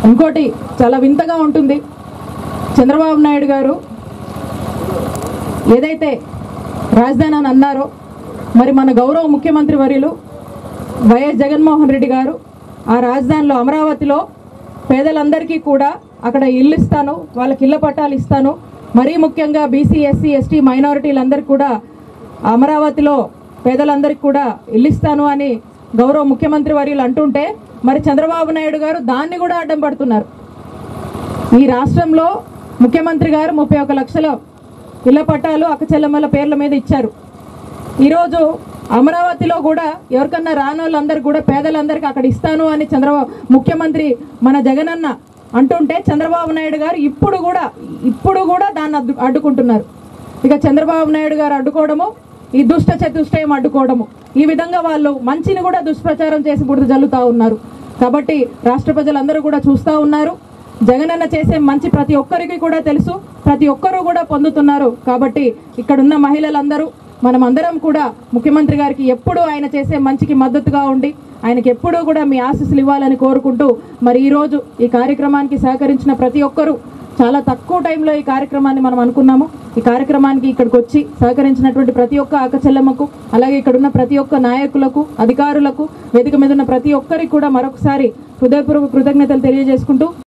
ఇంకోటి చాలా వింతగా ఉంటుంది చంద్రబాబు నాయుడు గారు ఏదైతే రాజధాని అని అన్నారో మరి మన గౌరవ ముఖ్యమంత్రి వర్యులు వైఎస్ జగన్మోహన్ రెడ్డి గారు ఆ రాజధానిలో అమరావతిలో పేదలందరికీ కూడా అక్కడ ఇల్లు ఇస్తాను వాళ్ళకి ఇళ్ల పట్టాలు ఇస్తాను మరీ ముఖ్యంగా బీసీ ఎస్సీ ఎస్టీ మైనారిటీలందరికీ కూడా అమరావతిలో పేదలందరికీ కూడా ఇల్లు ఇస్తాను అని గౌరవ ముఖ్యమంత్రి వర్యులు అంటుంటే మరి చంద్రబాబు నాయుడు గారు దాన్ని కూడా అడ్డం పడుతున్నారు ఈ రాష్ట్రంలో ముఖ్యమంత్రి గారు ముప్పై ఒక లక్షల ఇళ్ల పట్టాలు అక్కచెల్లెమ్మల పేర్ల మీద ఇచ్చారు ఈరోజు అమరావతిలో కూడా ఎవరికన్నా రానోళ్ళందరూ కూడా పేదలందరికీ అక్కడ ఇస్తాను అని చంద్రబాబు ముఖ్యమంత్రి మన జగనన్న అంటుంటే చంద్రబాబు నాయుడు గారు ఇప్పుడు కూడా ఇప్పుడు కూడా దాన్ని అడ్డు అడ్డుకుంటున్నారు ఇక చంద్రబాబు నాయుడు గారు అడ్డుకోవడము ఈ దుష్ట చతుష్టయం అడ్డుకోవడము ఈ విధంగా వాళ్ళు మంచిని కూడా దుష్ప్రచారం చేసి బురద జల్లుతా ఉన్నారు కాబట్టి రాష్ట్ర ప్రజలందరూ కూడా చూస్తూ ఉన్నారు జగనన్న చేసే మంచి ప్రతి ఒక్కరికి కూడా తెలుసు ప్రతి ఒక్కరూ కూడా పొందుతున్నారు కాబట్టి ఇక్కడున్న మహిళలందరూ మనం అందరం కూడా ముఖ్యమంత్రి గారికి ఎప్పుడూ ఆయన చేసే మంచికి మద్దతుగా ఉండి ఆయనకి ఎప్పుడూ కూడా మీ ఆశీస్సులు ఇవ్వాలని కోరుకుంటూ మరి ఈరోజు ఈ కార్యక్రమానికి సహకరించిన ప్రతి ఒక్కరూ చాలా తక్కువ టైంలో ఈ కార్యక్రమాన్ని మనం అనుకున్నాము ఈ కార్యక్రమానికి ఇక్కడికి వచ్చి సహకరించినటువంటి ప్రతి ఒక్క అక్కచెల్లెమ్మకు అలాగే ఇక్కడ ఉన్న ప్రతి ఒక్క నాయకులకు అధికారులకు వేదిక మీద ఉన్న ప్రతి ఒక్కరికి కూడా మరొకసారి హృదయపూర్వక కృతజ్ఞతలు తెలియజేసుకుంటూ